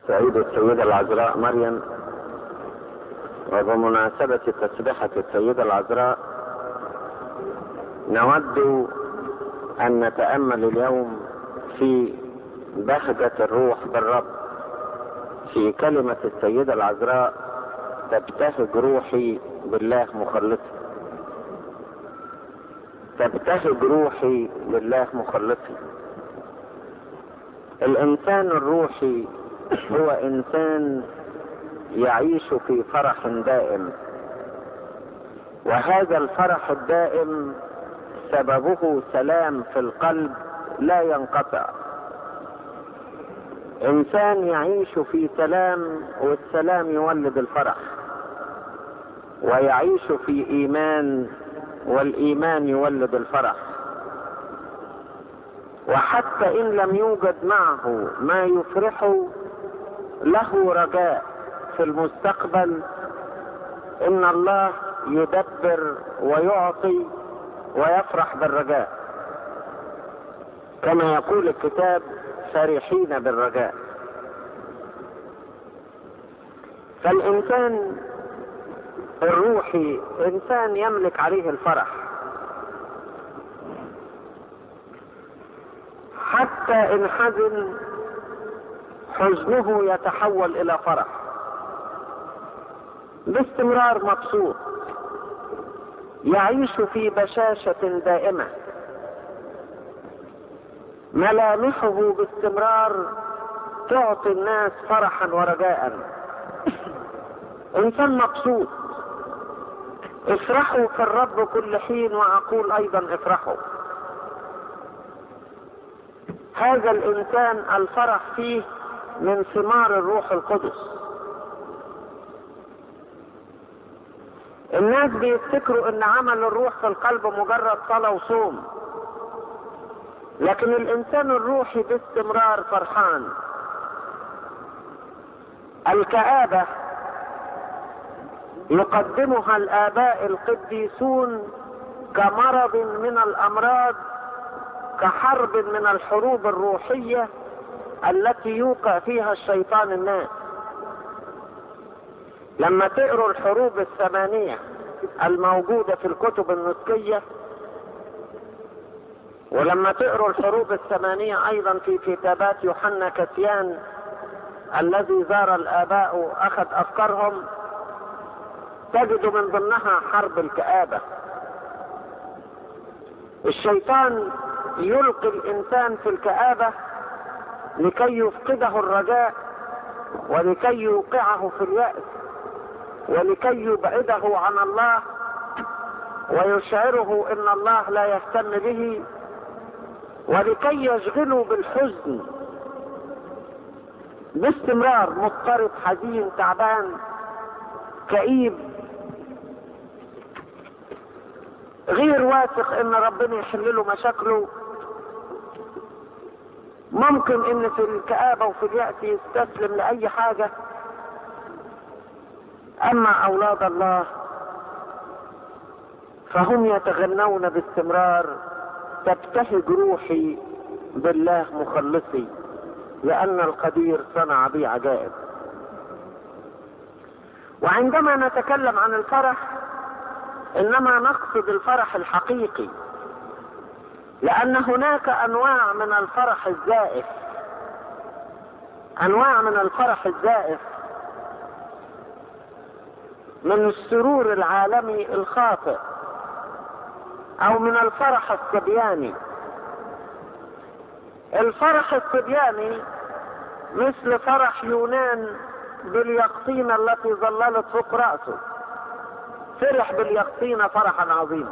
سعيد السيدة العذراء مريم وبمناسبة تسبحة السيدة العذراء نود أن نتأمل اليوم في بهجة الروح بالرب في كلمة السيدة العذراء تبتهج روحي بالله مخلصي تبتهج روحي بالله مخلصي الإنسان الروحي هو إنسان يعيش في فرح دائم وهذا الفرح الدائم سببه سلام في القلب لا ينقطع انسان يعيش في سلام والسلام يولد الفرح ويعيش في ايمان والايمان يولد الفرح وحتى ان لم يوجد معه ما يفرحه له رجاء في المستقبل ان الله يدبر ويعطي ويفرح بالرجاء كما يقول الكتاب فرحين بالرجاء فالانسان الروحي انسان يملك عليه الفرح حتى ان حزن حزنه يتحول الى فرح باستمرار مبسوط يعيش في بشاشة دائمة ملامحه باستمرار تعطي الناس فرحا ورجاء انسان مبسوط افرحوا في الرب كل حين واقول ايضا افرحوا هذا الانسان الفرح فيه من ثمار الروح القدس الناس بيفتكروا ان عمل الروح في القلب مجرد صلاة وصوم لكن الانسان الروحي باستمرار فرحان الكآبة يقدمها الآباء القديسون كمرض من الأمراض كحرب من الحروب الروحية التي يوقع فيها الشيطان الناس لما تقروا الحروب الثمانية الموجودة في الكتب النسكية ولما تقروا الحروب الثمانية أيضا في كتابات يوحنا كسيان الذي زار الآباء وأخذ أفكارهم تجد من ضمنها حرب الكآبة الشيطان يلقي الإنسان في الكآبة لكي يفقده الرجاء ولكي يوقعه في اليأس ولكي يبعده عن الله ويشعره ان الله لا يهتم به ولكي يشغله بالحزن باستمرار مضطرب حزين تعبان كئيب غير واثق ان ربنا يحل له مشاكله ممكن ان في الكآبة وفي اليأس يستسلم لأي حاجة أما أولاد الله فهم يتغنون باستمرار تبتهج روحي بالله مخلصي لأن القدير صنع بي عجائب وعندما نتكلم عن الفرح إنما نقصد الفرح الحقيقي لأن هناك أنواع من الفرح الزائف أنواع من الفرح الزائف من السرور العالمي الخاطئ او من الفرح الصبياني الفرح الصبياني مثل فرح يونان باليقطينة التي ظللت فوق رأسه فرح باليقطينة فرحا عظيما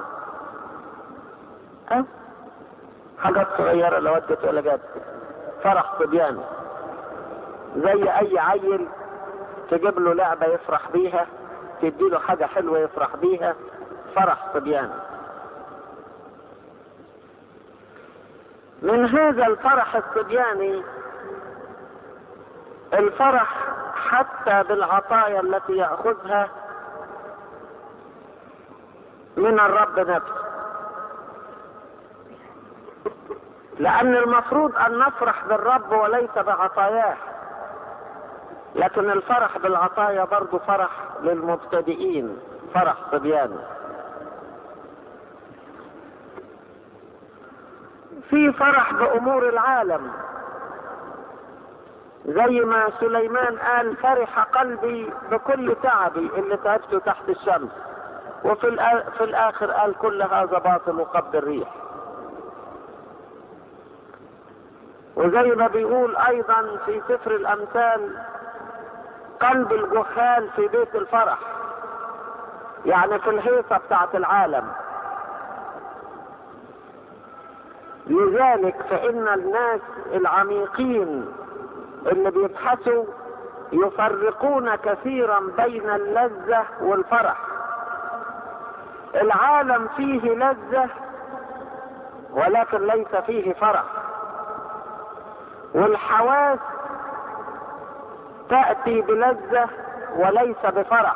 أه؟ حاجات صغيرة لو ودت ولا جت فرح صبياني زي اي عيل تجيب له لعبة يفرح بيها تدي له حاجة حلوة يفرح بيها فرح صبياني من هذا الفرح الصبياني الفرح حتى بالعطايا التي يأخذها من الرب نفسه لأن المفروض أن نفرح بالرب وليس بعطاياه لكن الفرح بالعطايا برضه فرح للمبتدئين فرح صبياني في فرح بأمور العالم زي ما سليمان قال فرح قلبي بكل تعبي اللي تعبته تحت الشمس وفي في الآخر قال كل هذا باطل وقبض الريح وزي ما بيقول أيضا في سفر الأمثال قلب الجهال في بيت الفرح يعني في الهيصة بتاعت العالم لذلك فإن الناس العميقين اللي بيبحثوا يفرقون كثيرا بين اللذة والفرح العالم فيه لذة ولكن ليس فيه فرح والحواس تأتي بلذة وليس بفرح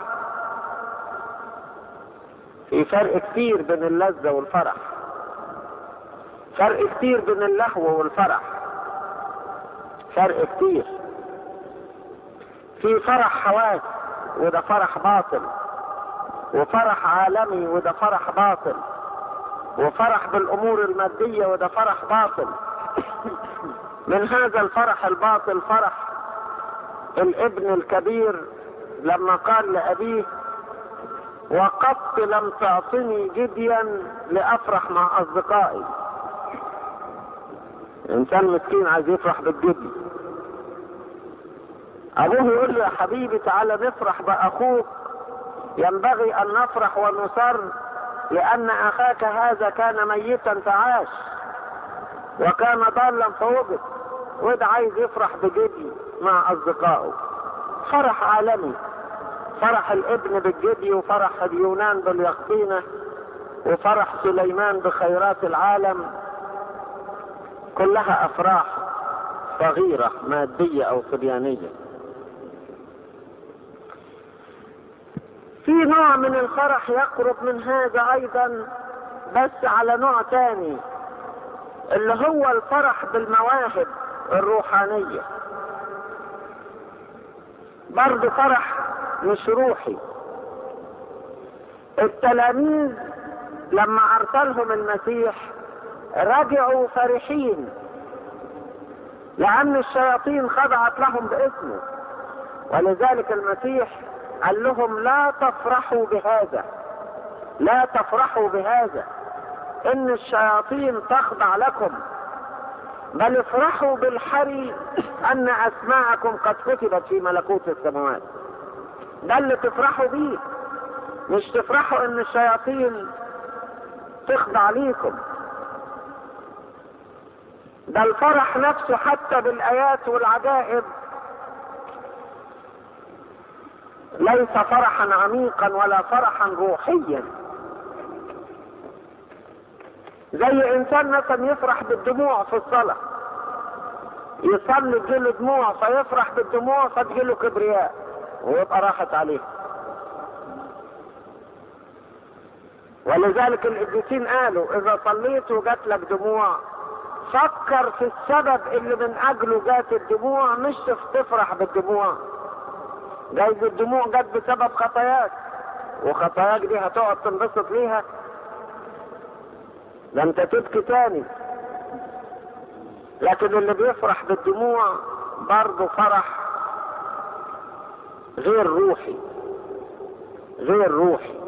في فرق كتير بين اللذة والفرح فرق كتير بين اللهو والفرح فرق كتير في فرح حواس وده فرح باطل وفرح عالمي وده فرح باطل وفرح بالامور المادية وده فرح باطل من هذا الفرح الباطل فرح الابن الكبير لما قال لأبيه وقد لم تعطني جديا لأفرح مع أصدقائي إنسان مسكين عايز يفرح بالجدي أبوه يقول له يا حبيبي تعالى نفرح بأخوك ينبغي أن نفرح ونصر لأن أخاك هذا كان ميتا فعاش وكان ضالا فوجد وده عايز يفرح بجدي مع أصدقائه فرح عالمي فرح الابن بالجدي وفرح اليونان باليقطينة وفرح سليمان بخيرات العالم كلها أفراح صغيرة مادية أو صبيانية في نوع من الفرح يقرب من هذا أيضا بس على نوع تاني اللي هو الفرح بالمواهب الروحانية برضه فرح مش روحي التلاميذ لما ارسلهم المسيح رجعوا فرحين لان الشياطين خضعت لهم باسمه ولذلك المسيح قال لهم لا تفرحوا بهذا لا تفرحوا بهذا ان الشياطين تخضع لكم بل افرحوا بالحري ان اسماءكم قد كتبت في ملكوت السماوات ده اللي تفرحوا بيه مش تفرحوا ان الشياطين تخضع ليكم ده الفرح نفسه حتى بالايات والعجائب ليس فرحا عميقا ولا فرحا روحيا زي انسان مثلا يفرح بالدموع في الصلاة يصلي تجيله دموع فيفرح بالدموع فتجيله كبرياء ويبقى راحت عليه ولذلك القديسين قالوا اذا صليت وجات لك دموع فكر في السبب اللي من اجله جات الدموع مش تفرح بالدموع جايز الدموع جت بسبب خطاياك وخطاياك دي هتقعد تنبسط ليها ده انت تبكي تاني لكن اللي بيفرح بالدموع برضه فرح غير روحي غير روحي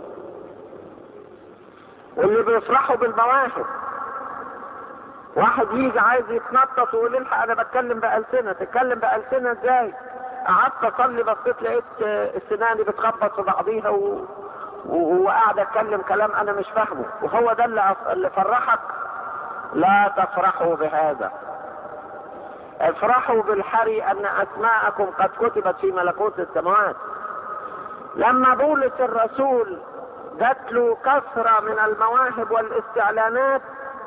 واللي بيفرحوا بالمواهب واحد يجي عايز يتنطط ويقول الحق انا بتكلم بألسنة تتكلم بألسنة ازاي قعدت اصلي بصيت لقيت السناني بتخبط في بعضيها و... وقاعد اتكلم كلام انا مش فاهمه وهو ده اللي, اللي فرحك لا تفرحوا بهذا افرحوا بالحري ان اسماءكم قد كتبت في ملكوت السماوات لما بولس الرسول جات له كثرة من المواهب والاستعلانات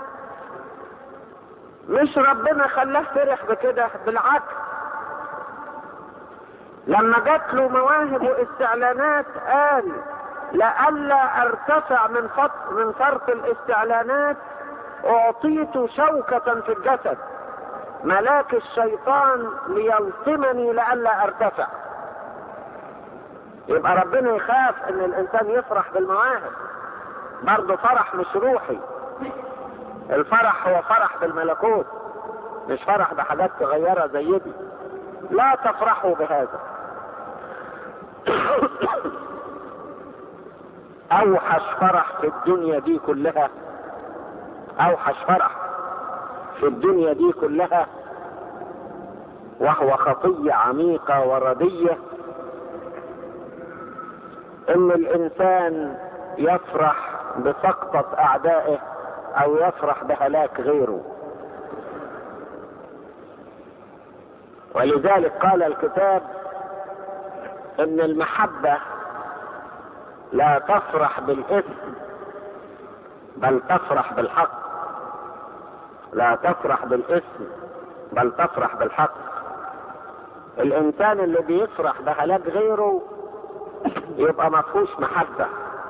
مش ربنا خلاه فرح بكده بالعكس لما جات له مواهب واستعلانات قال لئلا ارتفع من فط من فرط الاستعلانات اعطيت شوكة في الجسد ملاك الشيطان ليلطمني لئلا ارتفع يبقى ربنا يخاف ان الانسان يفرح بالمواهب برضه فرح مش روحي الفرح هو فرح بالملكوت مش فرح بحاجات صغيرة زي دي لا تفرحوا بهذا اوحش فرح في الدنيا دي كلها اوحش فرح في الدنيا دي كلها وهو خطية عميقة وردية ان الانسان يفرح بسقطة اعدائه او يفرح بهلاك غيره ولذلك قال الكتاب ان المحبة لا تفرح بالاثم بل تفرح بالحق لا تفرح بالاثم بل تفرح بالحق الانسان اللي بيفرح بهلاك غيره يبقى ما فيهوش محبة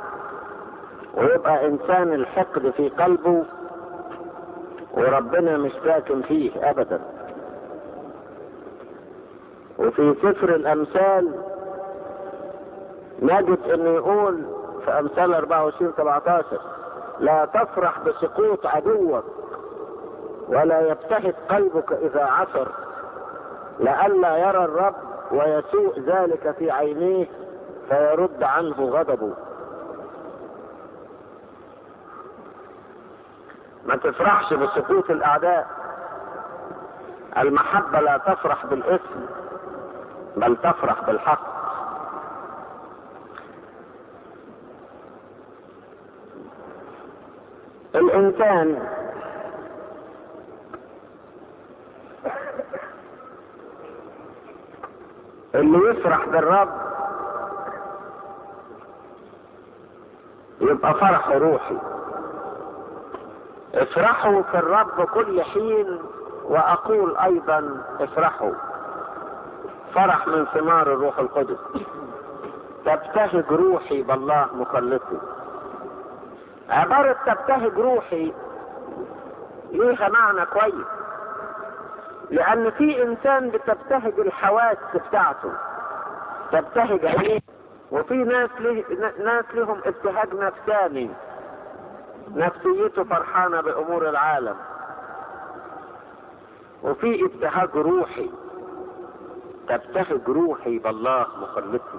ويبقى انسان الحقد في قلبه وربنا مش ساكن فيه ابدا وفي سفر الامثال نجد انه يقول في امثال 24 17 لا تفرح بسقوط عدوك ولا يبتهج قلبك اذا عثر لئلا يرى الرب ويسوء ذلك في عينيه فيرد عنه غضبه ما تفرحش بسقوط الاعداء المحبة لا تفرح بالاثم بل تفرح بالحق الانسان اللي يفرح بالرب يبقى فرح روحي افرحوا في الرب كل حين واقول ايضا افرحوا فرح من ثمار الروح القدس تبتهج روحي بالله مخلصي عبارة تبتهج روحي ليها معنى كويس لأن في إنسان بتبتهج الحواس بتاعته تبتهج عينيه وفي ناس له ناس لهم ابتهاج نفساني نفسيته فرحانة بأمور العالم وفي ابتهاج روحي تبتهج روحي بالله مخلصي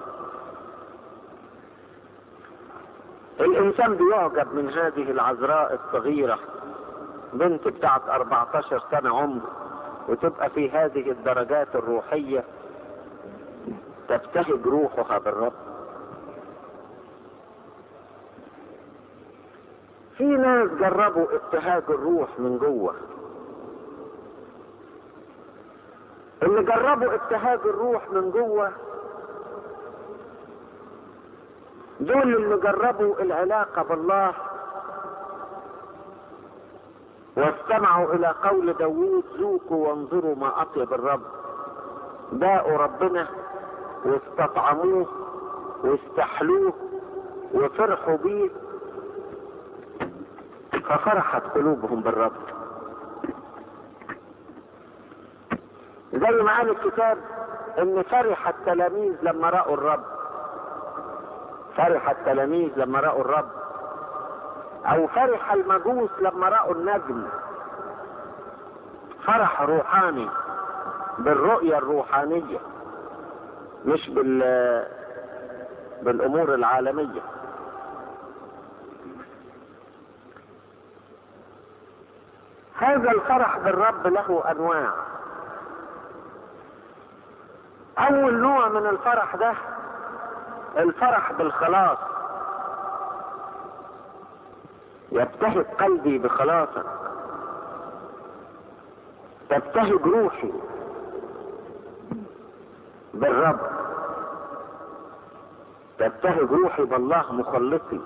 الانسان بيعجب من هذه العذراء الصغيرة بنت بتاعت 14 سنة عمر وتبقى في هذه الدرجات الروحية تبتهج روحها بالرب في ناس جربوا ابتهاج الروح من جوه اللي جربوا ابتهاج الروح من جوه دول اللي جربوا العلاقة بالله واستمعوا الى قول داوود ذوقوا وانظروا ما اطيب الرب باقوا ربنا واستطعموه واستحلوه وفرحوا بيه ففرحت قلوبهم بالرب زي ما قال الكتاب ان فرح التلاميذ لما رأوا الرب فرح التلاميذ لما رأوا الرب او فرح المجوس لما رأوا النجم فرح روحاني بالرؤية الروحانية مش بال بالامور العالمية هذا الفرح بالرب له انواع اول نوع من الفرح ده الفرح بالخلاص يبتهج قلبي بخلاصك تبتهج روحي بالرب تبتهج روحي بالله مخلصي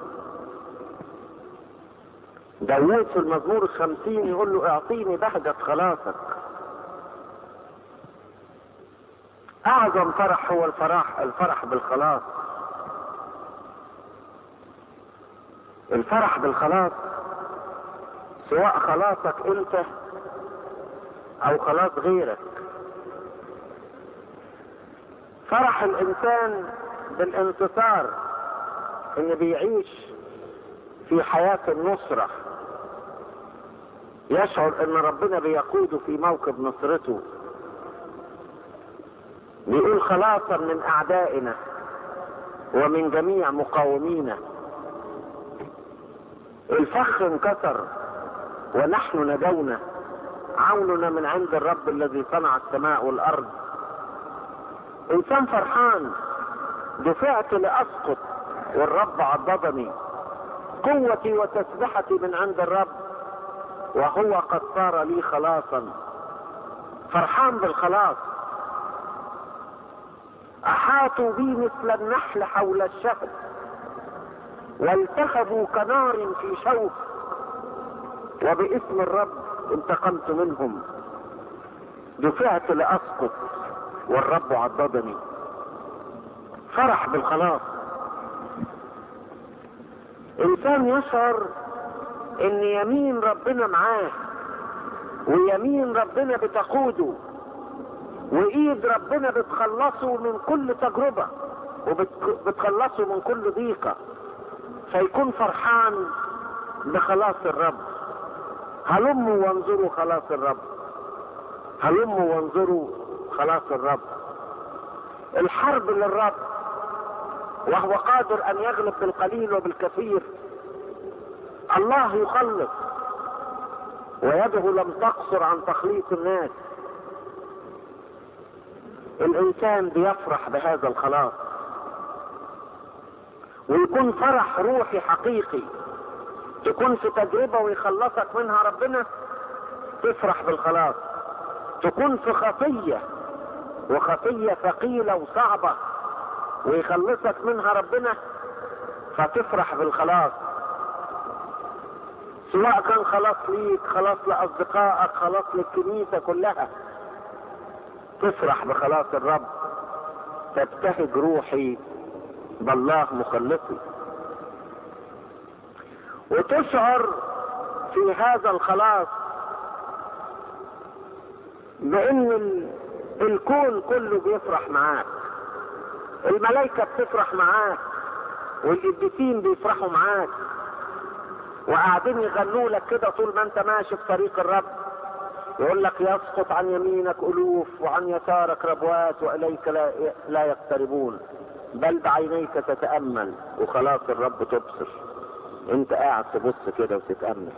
داوود في المزمور الخمسين يقول له اعطيني بهجة خلاصك اعظم فرح هو الفرح الفرح بالخلاص الفرح بالخلاص سواء خلاصك انت او خلاص غيرك فرح الانسان بالانتصار ان بيعيش في حياة النصرة يشعر ان ربنا بيقوده في موكب نصرته بيقول خلاصا من اعدائنا ومن جميع مقاومينا الفخ انكسر ونحن نجونا عوننا من عند الرب الذي صنع السماء والارض انسان فرحان دفعت لاسقط والرب عضدني قوتي وتسبحتي من عند الرب وهو قد صار لي خلاصا فرحان بالخلاص احاطوا بي مثل النحل حول الشهد والتخذوا كنار في شوك وباسم الرب انتقمت منهم دفعت لاسقط والرب عضدني فرح بالخلاص انسان يشعر ان يمين ربنا معاه ويمين ربنا بتقوده وايد ربنا بتخلصه من كل تجربة وبتخلصه من كل ضيقة فيكون فرحان بخلاص الرب هلموا وانظروا خلاص الرب هلموا وانظروا خلاص الرب الحرب للرب وهو قادر ان يغلب بالقليل وبالكثير الله يخلص ويده لم تقصر عن تخليص الناس الانسان بيفرح بهذا الخلاص ويكون فرح روحي حقيقي تكون في تجربة ويخلصك منها ربنا تفرح بالخلاص تكون في خطية وخطية ثقيلة وصعبة ويخلصك منها ربنا فتفرح بالخلاص سواء كان خلاص ليك خلاص لأصدقائك خلاص للكنيسة كلها تفرح بخلاص الرب تبتهج روحي بالله مخلصي وتشعر في هذا الخلاص بان الكون كله بيفرح معاك الملائكة بتفرح معاك والقديسين بيفرحوا معاك وقاعدين يغنوا لك كده طول ما انت ماشي في طريق الرب يقول لك يسقط عن يمينك الوف وعن يسارك ربوات واليك لا, لا يقتربون بل بعينيك تتامل وخلاص الرب تبصر انت قاعد تبص كده وتتامل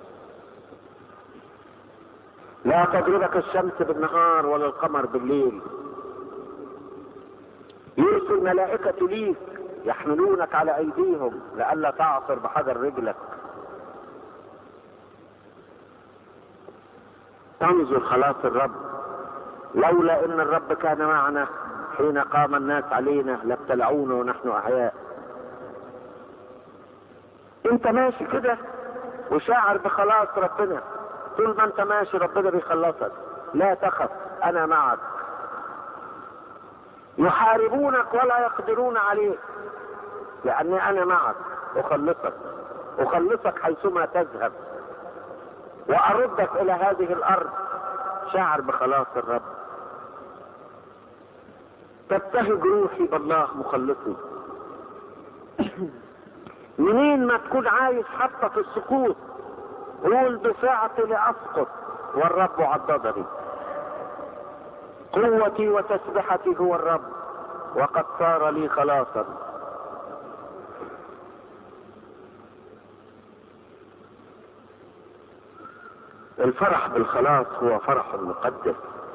لا تضربك الشمس بالنهار ولا القمر بالليل يرسل ملائكة ليك يحملونك على ايديهم لئلا تعصر بحجر رجلك تنظر خلاص الرب لولا ان الرب كان معنا حين قام الناس علينا لابتلعونا ونحن احياء انت ماشي كده وشاعر بخلاص ربنا طول ما انت ماشي ربنا بيخلصك لا تخف انا معك يحاربونك ولا يقدرون عليك لاني انا معك اخلصك اخلصك حيثما تذهب واردك الى هذه الارض شاعر بخلاص الرب تبتهج روحي بالله مخلصي منين ما تكون عايش حتى في السقوط قول دفعت لاسقط والرب عضدني قوتي وتسبحتي هو الرب وقد صار لي خلاصا الفرح بالخلاص هو فرح مقدس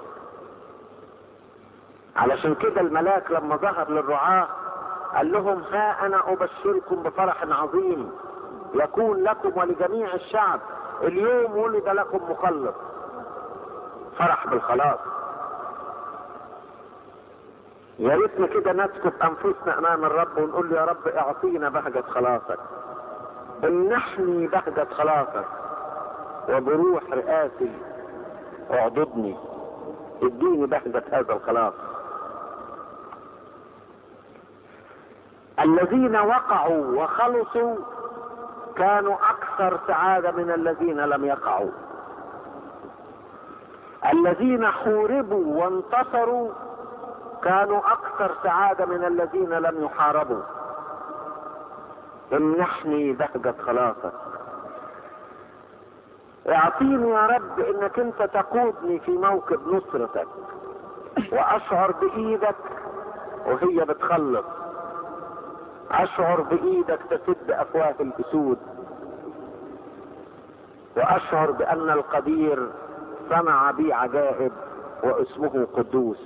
علشان كده الملاك لما ظهر للرعاة قال لهم ها انا ابشركم بفرح عظيم يكون لكم ولجميع الشعب اليوم ولد لكم مخلص فرح بالخلاص يا ريتنا كده نسكت انفسنا امام الرب ونقول له يا رب اعطينا بهجة خلاصك امنحني بهجة خلاصك وبروح رئاسي اعضدني اديني بهجة هذا الخلاص الذين وقعوا وخلصوا كانوا اكثر سعادة من الذين لم يقعوا الذين حوربوا وانتصروا كانوا اكثر سعادة من الذين لم يحاربوا امنحني بهجة خلاصك اعطيني يا رب انك انت تقودني في موكب نصرتك واشعر بايدك وهي بتخلص اشعر بايدك تسد افواه الاسود واشعر بان القدير صنع بي عجائب واسمه قدوس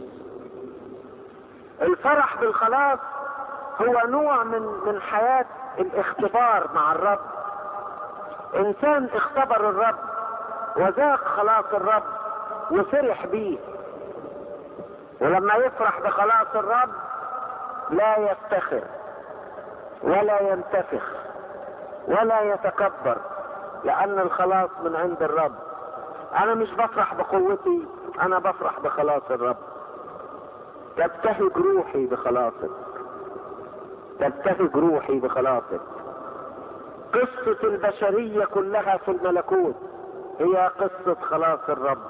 الفرح بالخلاص هو نوع من من حياة الاختبار مع الرب انسان اختبر الرب وذاق خلاص الرب وفرح بيه ولما يفرح بخلاص الرب لا يفتخر ولا ينتفخ ولا يتكبر لان الخلاص من عند الرب انا مش بفرح بقوتي انا بفرح بخلاص الرب تبتهج روحي بخلاصك تبتهج روحي بخلاصك قصة البشرية كلها في الملكوت هي قصة خلاص الرب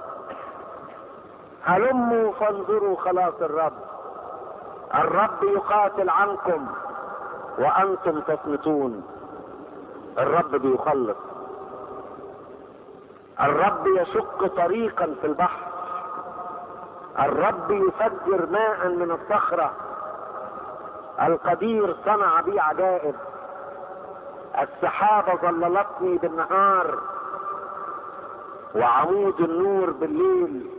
هلموا فانظروا خلاص الرب الرب يقاتل عنكم وانتم تصمتون الرب بيخلص الرب يشق طريقا في البحر الرب يفجر ماء من الصخرة القدير صنع بي عجائب السحابة ظللتني بالنهار وعمود النور بالليل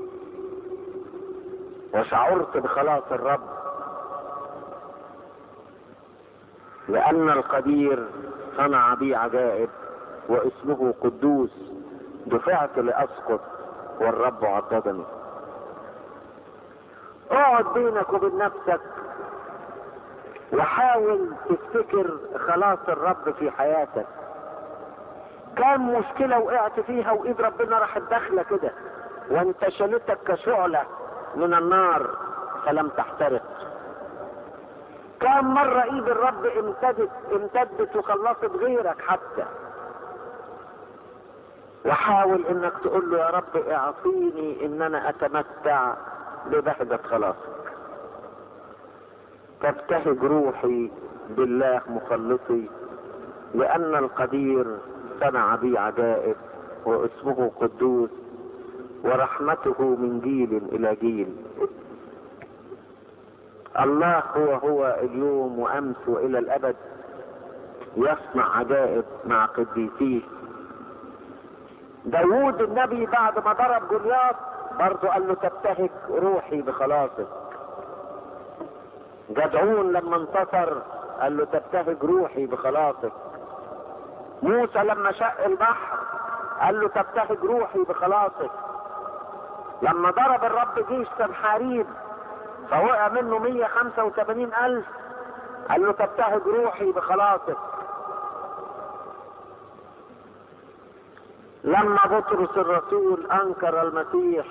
وشعرت بخلاص الرب لأن القدير صنع بي عجائب واسمه قدوس دفعت لأسقط والرب عضدني اقعد بينك وبين نفسك وحاول تفتكر خلاص الرب في حياتك كم مشكلة وقعت فيها وايد ربنا راحت داخلة كده وانت شلتك كشعلة من النار فلم تحترق كم مرة ايد الرب امتدت امتدت وخلصت غيرك حتى وحاول انك تقول له يا رب اعطيني ان انا اتمتع ببهجة خلاصك تبتهج روحي بالله مخلصي لان القدير صنع بي عجائب واسمه قدوس ورحمته من جيل الى جيل الله هو هو اليوم وامس والى الابد يصنع عجائب مع قديسيه داوود النبي بعد ما ضرب جولياط برضه قال له تبتهج روحي بخلاصك جدعون لما انتصر قال له تبتهج روحي بخلاصك موسى لما شق البحر قال له تبتهج روحي بخلاصك لما ضرب الرب جيش سنحاريب فوقع منه 185 ألف قال له تبتهج روحي بخلاصك لما بطرس الرسول أنكر المسيح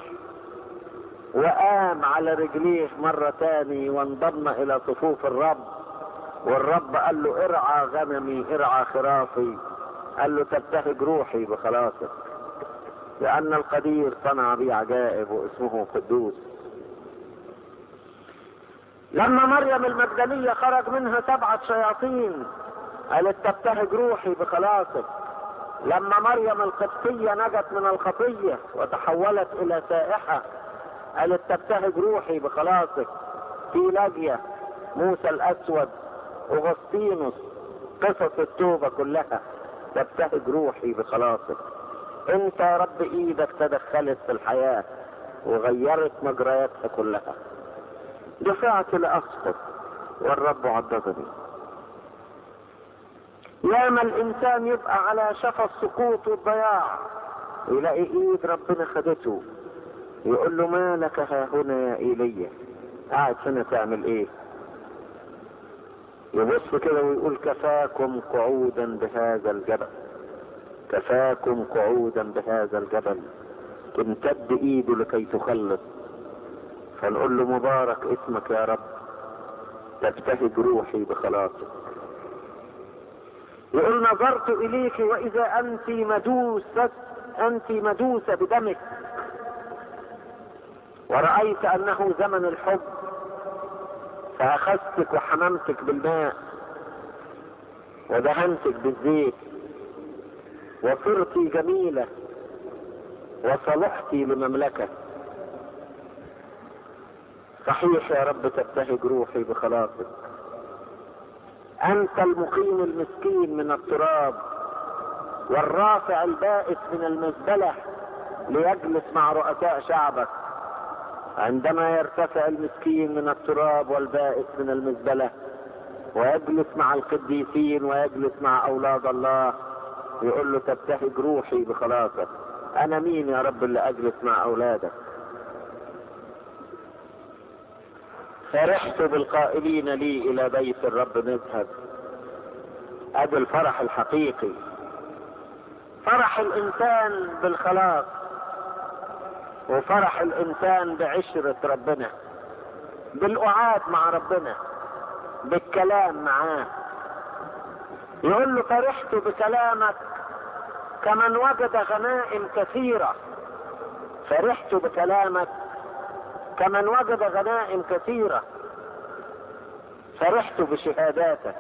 وقام على رجليه مرة تاني وانضم إلى صفوف الرب والرب قال له ارعى غنمي ارعى خرافي قال له تبتهج روحي بخلاصك لأن القدير صنع بي عجائب واسمه قدوس لما مريم المجدلية خرج منها سبعة شياطين قالت تبتهج روحي بخلاصك لما مريم القبطية نجت من الخطية وتحولت إلى سائحة قالت تبتهج روحي بخلاصك في لاجية موسى الأسود أغسطينوس قصص التوبة كلها تبتهج روحي بخلاصك انت يا رب ايدك تدخلت في الحياة وغيرت مجرياتها كلها دفعت لأسقط والرب عضدني ياما الانسان يبقى على شفا السقوط والضياع يلاقي ايد ربنا خدته يقول له ما لك ها هنا يا ايليا قاعد هنا تعمل ايه يبص كده ويقول كفاكم قعودا بهذا الجبل كفاكم قعودا بهذا الجبل تمتد ايده لكي تخلص فنقول له مبارك اسمك يا رب تبتهج روحي بخلاصك يقول نظرت اليك واذا انت مدوسة انت مدوسة بدمك ورأيت أنه زمن الحب فأخذتك وحممتك بالماء ودهنتك بالزيت وصرت جميلة وصلحت لمملكة صحيح يا رب تبتهج روحي بخلاصك أنت المقيم المسكين من التراب والرافع البائس من المزبلة ليجلس مع رؤساء شعبك عندما يرتفع المسكين من التراب والبائس من المزبلة ويجلس مع القديسين ويجلس مع أولاد الله يقول له تبتهج روحي بخلاصك أنا مين يا رب اللي أجلس مع أولادك فرحت بالقائلين لي إلى بيت الرب نذهب أدي الفرح الحقيقي فرح الإنسان بالخلاص وفرح الإنسان بعشرة ربنا بالقعاد مع ربنا بالكلام معاه يقول له فرحت بكلامك كمن وجد غنائم كثيرة فرحت بكلامك كمن وجد غنائم كثيرة فرحت بشهاداتك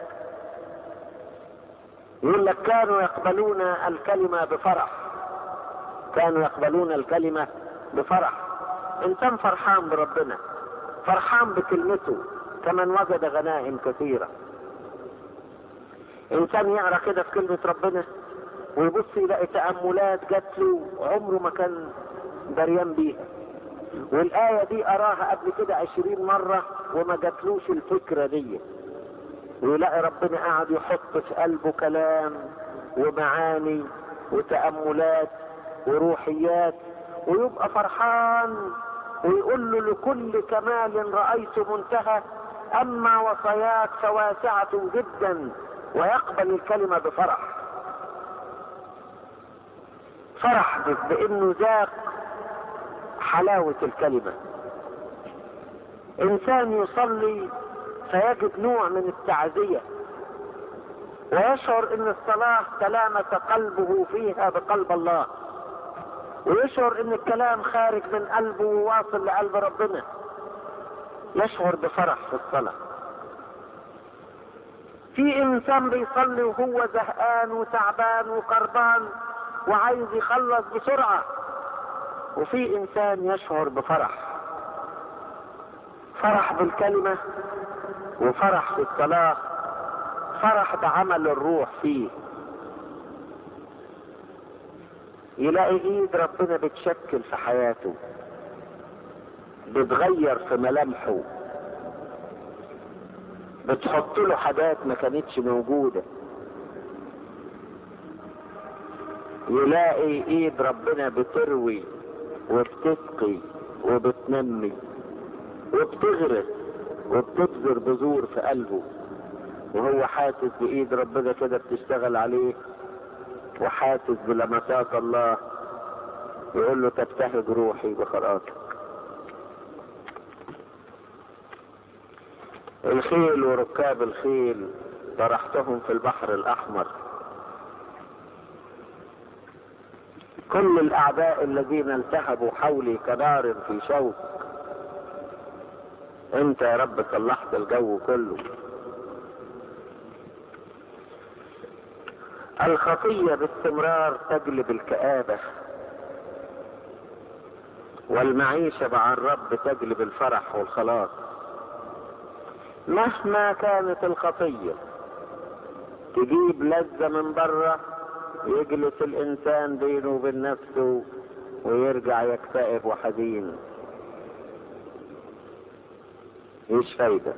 يقول لك كانوا يقبلون الكلمة بفرح كانوا يقبلون الكلمة بفرح انسان فرحان بربنا فرحان بكلمته كمن وجد غنائم كثيرة انسان يقرا كده في كلمة ربنا ويبص يلاقي تأملات جات له عمره ما كان دريان بيها والآية دي أراها قبل كده عشرين مرة وما جاتلوش الفكرة دي ويلاقي ربنا قاعد يحط في قلبه كلام ومعاني وتأملات وروحيات ويبقى فرحان ويقول له لكل كمال رأيت منتهى أما وصاياك فواسعة جدا ويقبل الكلمة بفرح فرح بأنه ذاق حلاوة الكلمة إنسان يصلي فيجد نوع من التعزية ويشعر ان الصلاة تلامس قلبه فيها بقلب الله ويشعر ان الكلام خارج من قلبه وواصل لقلب ربنا يشعر بفرح في الصلاة في انسان بيصلي وهو زهقان وتعبان وقربان وعايز يخلص بسرعة وفي انسان يشعر بفرح فرح بالكلمة وفرح في الصلاة فرح بعمل الروح فيه يلاقي ايد ربنا بتشكل في حياته بتغير في ملامحه بتحط له حاجات ما كانتش موجودة يلاقي ايد ربنا بتروي وبتسقي وبتنمي وبتغرس وبتبذر بذور في قلبه وهو حاسس بايد ربنا كده بتشتغل عليه وحاسس بلمسات الله يقول له تبتهج روحي بخلاصك الخيل وركاب الخيل طرحتهم في البحر الاحمر كل الاعداء الذين التهبوا حولي كنار في شوك انت يا رب صلحت الجو كله الخطية باستمرار تجلب الكآبة والمعيشة مع الرب تجلب الفرح والخلاص مهما كانت الخطية تجيب لذة من بره يجلس الإنسان بينه وبين نفسه ويرجع يكتئب وحزين مش فايدة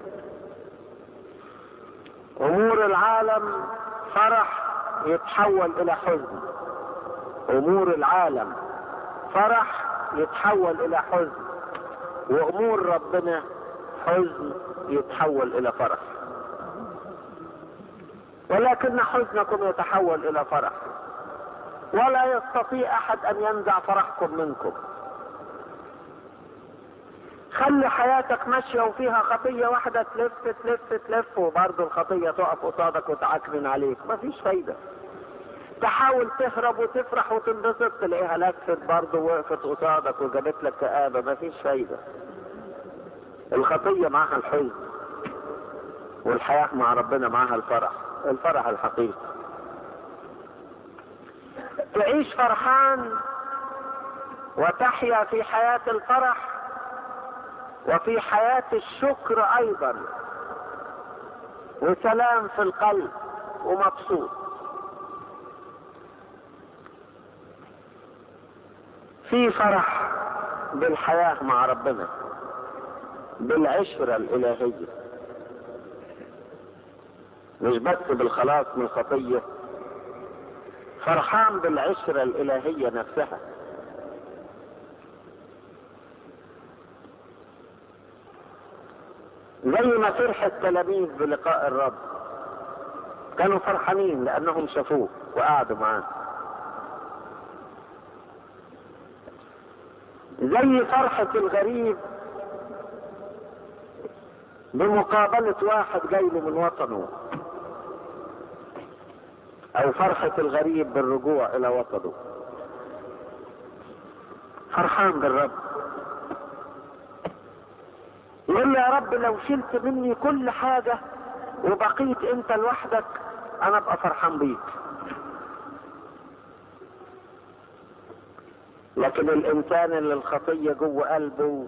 أمور العالم فرح يتحول إلى حزن أمور العالم فرح يتحول إلى حزن وأمور ربنا حزن يتحول إلى فرح ولكن حزنكم يتحول إلى فرح ولا يستطيع أحد أن ينزع فرحكم منكم خلي حياتك ماشية وفيها خطية واحدة تلف تلف تلف وبرضه الخطية تقف قصادك وتعكنن عليك مفيش فايدة تحاول تهرب وتفرح وتنبسط تلاقيها لفت برضه وقفت قصادك وجابت لك كآبة مفيش فايدة الخطية معها الحزن والحياة مع ربنا معها الفرح الفرح الحقيقي تعيش فرحان وتحيا في حياة الفرح وفي حياة الشكر ايضا وسلام في القلب ومبسوط في فرح بالحياة مع ربنا بالعشرة الإلهية مش بس بالخلاص من الخطية فرحان بالعشرة الإلهية نفسها زي ما فرح التلاميذ بلقاء الرب كانوا فرحانين لأنهم شافوه وقعدوا معاه زي فرحة الغريب بمقابلة واحد جاي له من وطنه او فرحة الغريب بالرجوع الى وطنه فرحان بالرب يقول يا رب لو شلت مني كل حاجة وبقيت انت لوحدك انا ابقى فرحان بيك لكن الانسان اللي الخطية جوه قلبه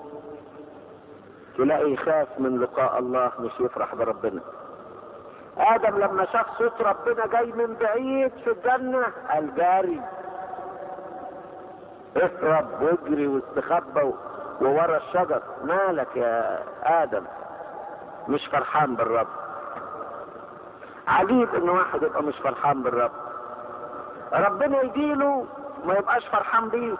تلاقي يخاف من لقاء الله مش يفرح بربنا ادم لما شاف صوت ربنا جاي من بعيد في الجنة قال جاري اهرب واجري واستخبى وورا الشجر مالك يا ادم مش فرحان بالرب عجيب ان واحد يبقى مش فرحان بالرب ربنا يجيله ما يبقاش فرحان بيه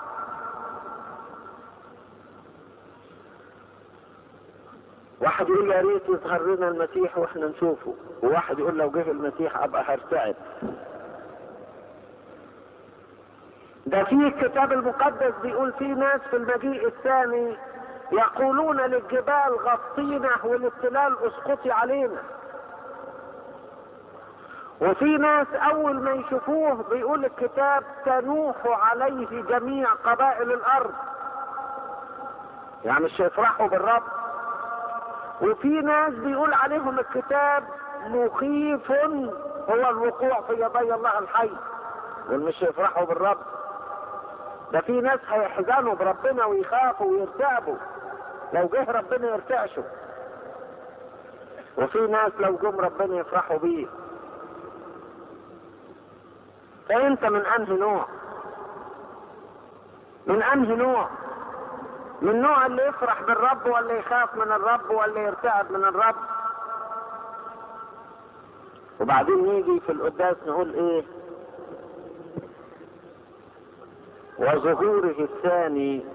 واحد يقول يا ريت يظهر لنا المسيح واحنا نشوفه وواحد يقول لو جه المسيح ابقى هرتعب ده في الكتاب المقدس بيقول في ناس في المجيء الثاني يقولون للجبال غطينا وللتلال اسقطي علينا وفي ناس اول ما يشوفوه بيقول الكتاب تنوح عليه جميع قبائل الارض يعني مش هيفرحوا بالرب وفي ناس بيقول عليهم الكتاب مخيف هو الوقوع في يدي الله الحي دول مش هيفرحوا بالرب ده في ناس هيحزنوا بربنا ويخافوا ويرتعبوا لو جه ربنا يرتعشوا وفي ناس لو جم ربنا يفرحوا بيه فانت من انهي نوع من انهي نوع من النوع اللي يفرح بالرب ولا يخاف من الرب ولا يرتعب من الرب وبعدين نيجي في القداس نقول ايه وظهوره الثاني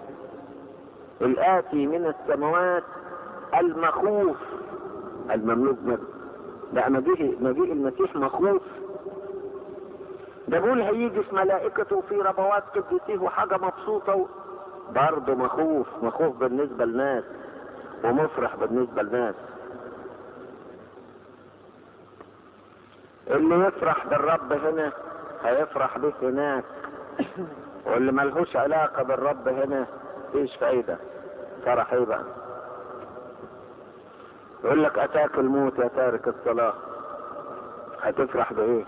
الآتي من السماوات المخوف المملوك منه لا مجيء مجيء المسيح مخوف ده بيقول هيجي في ملائكته في ربوات قديسيه وحاجة مبسوطة برضه مخوف مخوف بالنسبة لناس ومفرح بالنسبة لناس اللي يفرح بالرب هنا هيفرح به هناك واللي ملهوش علاقة بالرب هنا فيش فايدة فرح ايه بقى يقول لك اتاك الموت يا تارك الصلاة هتفرح بايه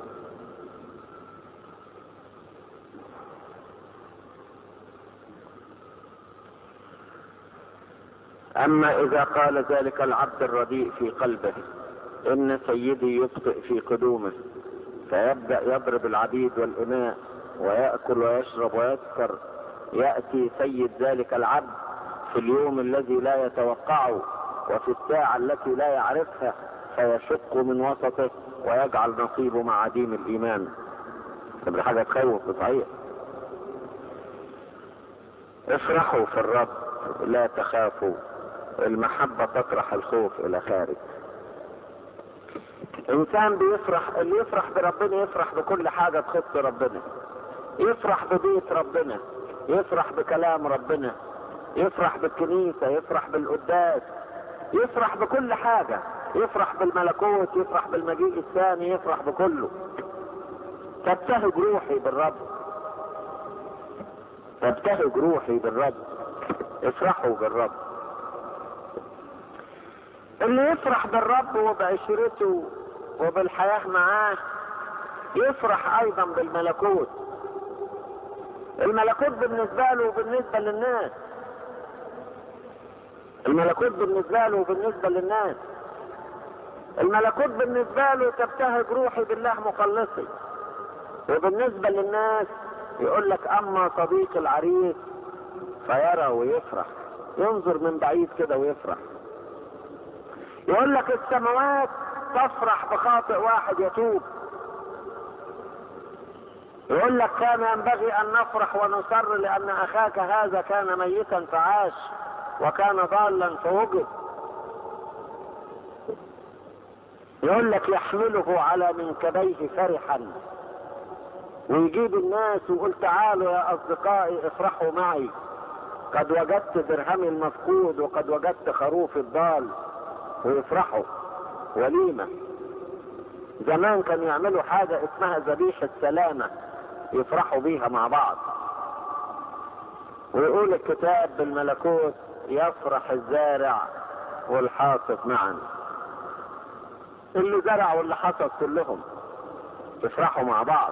اما اذا قال ذلك العبد الرديء في قلبه ان سيدي يبطئ في قدومه فيبدأ يضرب العبيد والإناء ويأكل ويشرب ويسكر يأتي سيد ذلك العبد في اليوم الذي لا يتوقعه وفي الساعة التي لا يعرفها فيشق من وسطه ويجعل نصيبه مع عديم الإيمان طب حاجة تخوف صحيح افرحوا في الرب لا تخافوا المحبة تطرح الخوف إلى خارج انسان بيفرح اللي يفرح بربنا يفرح بكل حاجة تخص ربنا يفرح ببيت ربنا يفرح بكلام ربنا يفرح بالكنيسة يفرح بالقداس يفرح بكل حاجة يفرح بالملكوت يفرح بالمجيء الثاني يفرح بكله تبتهج روحي بالرب تبتهج روحي بالرب افرحوا بالرب اللي يفرح بالرب وبعشرته وبالحياة معاه يفرح ايضا بالملكوت الملكوت بالنسبة له وبالنسبة للناس الملكوت بالنسبة له وبالنسبة للناس الملكوت بالنسبة له تبتهج روحي بالله مخلصي وبالنسبة للناس يقول لك اما صديق العريس فيرى ويفرح ينظر من بعيد كده ويفرح يقول لك السماوات تفرح بخاطئ واحد يتوب يقول لك كان ينبغي ان نفرح ونسر لان اخاك هذا كان ميتا فعاش وكان ضالا فوجد يقول لك يحمله على منكبيه فرحا ويجيب الناس ويقول تعالوا يا اصدقائي افرحوا معي قد وجدت درهمي المفقود وقد وجدت خروفي الضال ويفرحوا وليمه زمان كانوا يعملوا حاجه اسمها ذبيحه سلامه يفرحوا بيها مع بعض ويقول الكتاب بالملكوت يفرح الزارع والحاصد معا اللي زرع واللي حصد كلهم يفرحوا مع بعض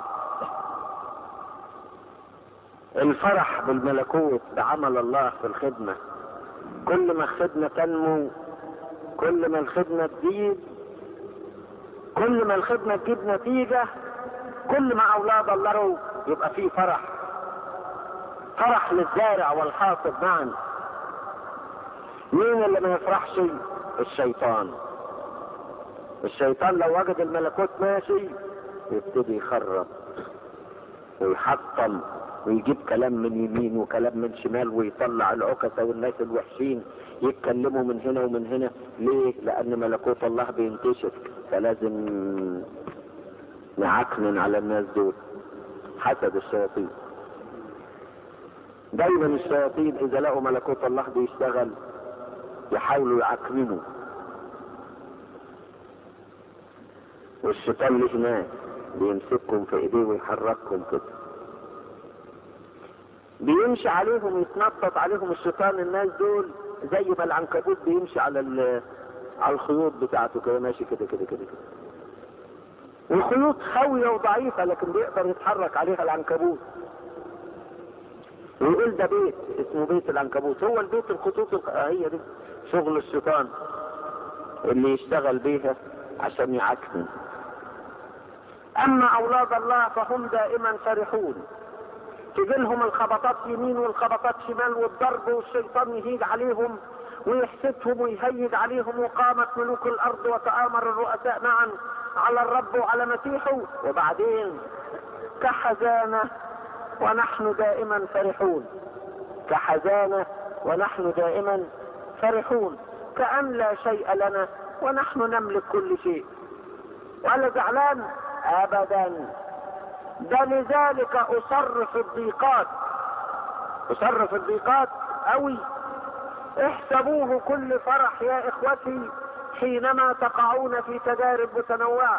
الفرح بالملكوت بعمل الله في الخدمة كل ما الخدمة تنمو كل ما الخدمة تزيد كل ما الخدمة تجيب نتيجة كل ما أولاد الله يبقى فيه فرح فرح للزارع والحاصد معا مين اللي ما يفرحش الشيطان الشيطان لو وجد الملكوت ماشي يبتدي يخرب ويحطم ويجيب كلام من يمين وكلام من شمال ويطلع العكسة والناس الوحشين يتكلموا من هنا ومن هنا ليه لان ملكوت الله بينتشر فلازم نعكنن على الناس دول حسد الشياطين دايما الشياطين اذا لقوا ملكوت الله بيشتغل يحاولوا يعكننوا والشيطان له ناس بيمسككم في ايديه ويحرككم كده بيمشي عليهم يتنطط عليهم الشيطان الناس دول زي ما العنكبوت بيمشي على على الخيوط بتاعته كده ماشي كده كده كده كده والخيوط خاوية وضعيفة لكن بيقدر يتحرك عليها العنكبوت ويقول ده بيت اسمه بيت العنكبوت هو البيت الخطوط هي دي شغل الشيطان اللي يشتغل بيها عشان يعكنن اما اولاد الله فهم دائما فرحون تجيلهم الخبطات يمين والخبطات شمال والضرب والشيطان يهيج عليهم ويحسدهم ويهيج عليهم وقامت ملوك الارض وتآمر الرؤساء معا على الرب وعلى مسيحه وبعدين كحزانة ونحن دائما فرحون كحزانة ونحن دائما فرحون كأن لا شيء لنا ونحن نملك كل شيء ولا زعلان ابدا ده لذلك اصر في الضيقات اصر في الضيقات اوي احسبوه كل فرح يا اخوتي حينما تقعون في تجارب متنوعة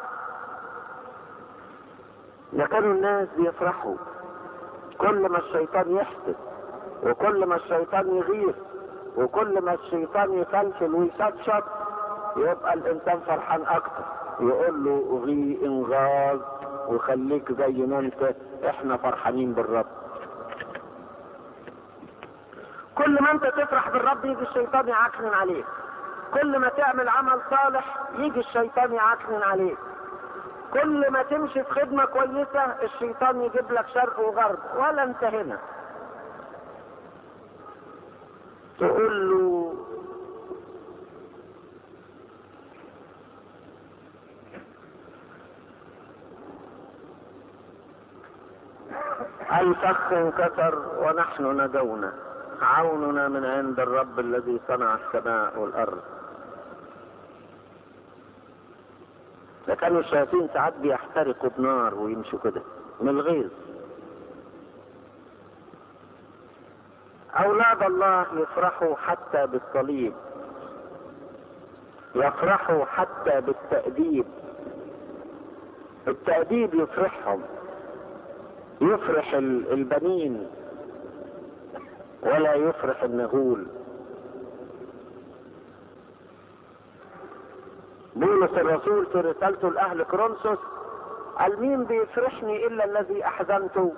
لكانوا الناس بيفرحوا كل ما الشيطان يحسد وكل ما الشيطان يغير وكل ما الشيطان يفلفل ويشطشط يبقى الانسان فرحان اكتر يقول له غي انغاز وخليك زي ما انت احنا فرحانين بالرب كل ما انت تفرح بالرب يجي الشيطان يعكنن عليك كل ما تعمل عمل صالح يجي الشيطان يعكنن عليك كل ما تمشي في خدمة كويسة الشيطان يجيب لك شرق وغرب ولا انت هنا تقول له الفخ انكسر ونحن ندونا عوننا من عند الرب الذي صنع السماء والارض لكانوا الشياطين ساعات بيحترقوا بنار ويمشوا كده من الغيظ اولاد الله يفرحوا حتى بالصليب يفرحوا حتى بالتأديب التأديب يفرحهم يفرح البنين ولا يفرح النغول بولس الرسول في رسالته لأهل كرونسوس قال مين بيفرحني إلا الذي أحزنته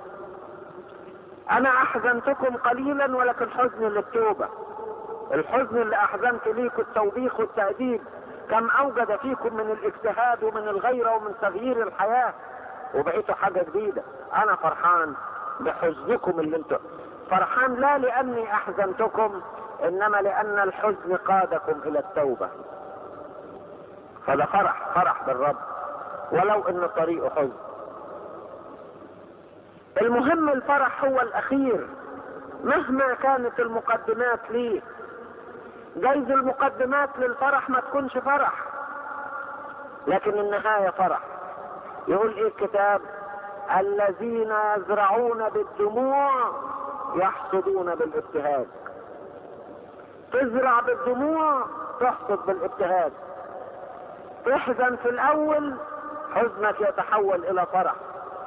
أنا أحزنتكم قليلا ولكن حزن للتوبة الحزن اللي أحزنت ليكم التوبيخ والتأديب كم أوجد فيكم من الاجتهاد ومن الغيرة ومن تغيير الحياة وبقيتوا حاجة جديدة أنا فرحان بحزنكم اللي انتم فرحان لا لأني أحزنتكم إنما لأن الحزن قادكم إلى التوبة فده فرح فرح بالرب ولو ان طريقه حزن المهم الفرح هو الاخير مهما كانت المقدمات ليه جايز المقدمات للفرح ما تكونش فرح لكن النهاية فرح يقول ايه الكتاب الذين يزرعون بالدموع يحصدون بالابتهاج تزرع بالدموع تحصد بالابتهاج تحزن في الاول حزنك يتحول الى فرح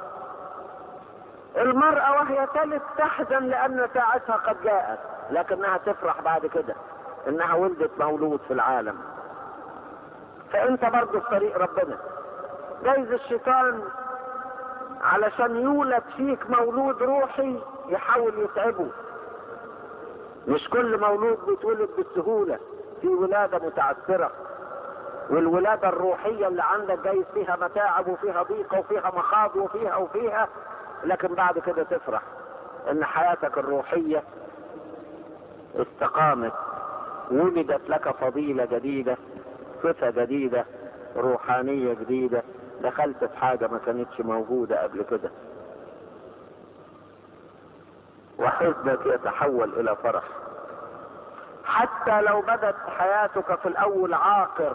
المرأة وهي تلد تحزن لان ساعتها قد جاءت لكنها تفرح بعد كده انها ولدت مولود في العالم فانت برضه في طريق ربنا جايز الشيطان علشان يولد فيك مولود روحي يحاول يتعبه مش كل مولود بيتولد بالسهولة في ولادة متعثرة والولادة الروحية اللي عندك جايز فيها متاعب وفيها ضيقة وفيها مخاض وفيها وفيها لكن بعد كده تفرح ان حياتك الروحية استقامت ولدت لك فضيلة جديدة صفة جديدة روحانية جديدة دخلت في حاجة ما كانتش موجودة قبل كده وحزنك يتحول الى فرح حتى لو بدت حياتك في الاول عاقر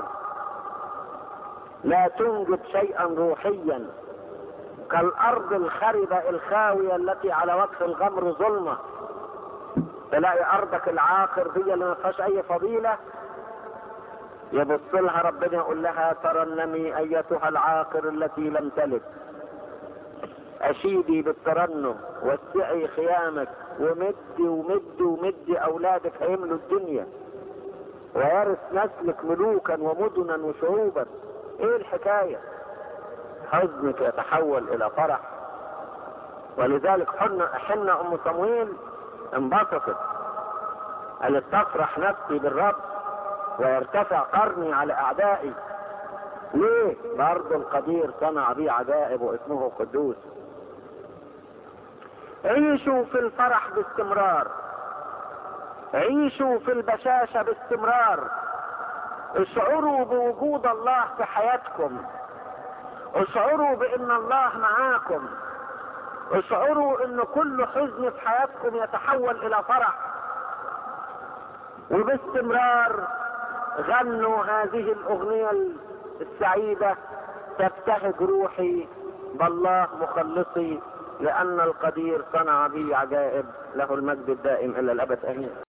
لا تنجب شيئا روحيا كالارض الخربة الخاوية التي على وجه الغمر ظلمة تلاقي ارضك العاقر دي اللي ما فيهاش اي فضيلة يبص لها ربنا يقول لها ترنمي ايتها العاقر التي لم تلد اشيدي بالترنم وسعي خيامك ومدي ومدي ومدي اولادك هيملوا الدنيا ويرث نسلك ملوكا ومدنا وشعوبا ايه الحكاية حزنك يتحول الى فرح ولذلك حن حن ام صمويل انبسطت قالت تفرح نفسي بالرب ويرتفع قرني على اعدائي ليه برضه القدير صنع بي عجائب واسمه قدوس عيشوا في الفرح باستمرار عيشوا في البشاشة باستمرار اشعروا بوجود الله في حياتكم اشعروا بان الله معاكم اشعروا ان كل حزن في حياتكم يتحول الى فرح وباستمرار غنوا هذه الاغنية السعيدة تبتهج روحي بالله مخلصي لان القدير صنع بي عجائب له المجد الدائم الى الابد امين